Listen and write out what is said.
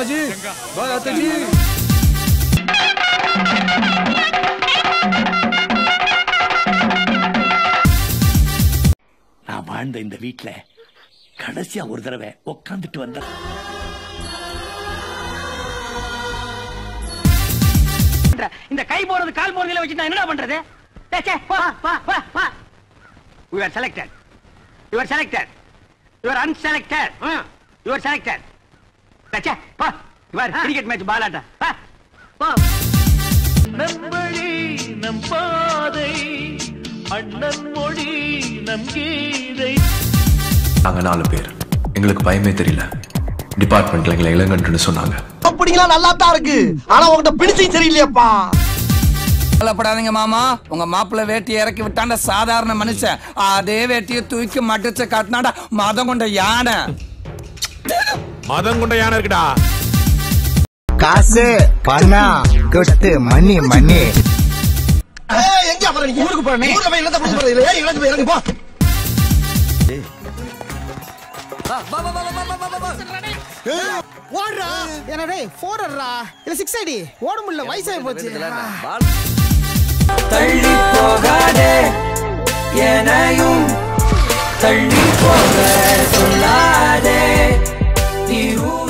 மாமாஜி பாய் அத்தாஜி நான் வாழ்ந்த இந்த வீட்ல கடைசியா ஒரு தடவை உக்காந்துட்டு வந்தேன் இந்த கை போறது கால் போறதுல வச்சு நான் என்னடா பண்றது டே, சே, வா, வா, வா, வா. You are selected. You are selected. You are unselected. ம், You are selected. டே, சே, வா. You are cricket match ball ஆட்ட. வா, போ. நம்பழி நம் பாதை அண்ணன் மொழி நம் கீதை நாங்க நாலு பேர் எங்களுக்கு பயமே தெரியல டிபார்ட்மெண்ட்ல எங்களை இளங்கன்றுன்னு சொன்னாங்க அப்படிங்களா நல்லா தான் இருக்கு ஆனா உங்ககிட்ட பிடிச்சும் சரியில்லையாப்பா கவலைப்படாதீங்க மாமா உங்க மாப்பிள்ளை வேட்டியை இறக்கி விட்டாண்ட சாதாரண மனுஷன் அதே வேட்டியை தூக்கி மடிச்சு காட்டினாடா மதம் கொண்ட யானை மதம் கொண்ட யானை இருக்குடா காசு பணம் கொட்டு மணி மணி ஏய், எங்க அப்புறம் நீங்க ஊருக்கு போறேன் ஊர்ல போய் என்னத்த பண்ண போறது ஏய் இறங்கு போய் இறங்கு போ ஓடுறா என்னடே போடுறா இல்ல சிக்ஸ் அடி ஓட முடியல வயசாகி போச்சு தள்ளி போகாதே எனையும் தள்ளி போக சொல்லாதே நீ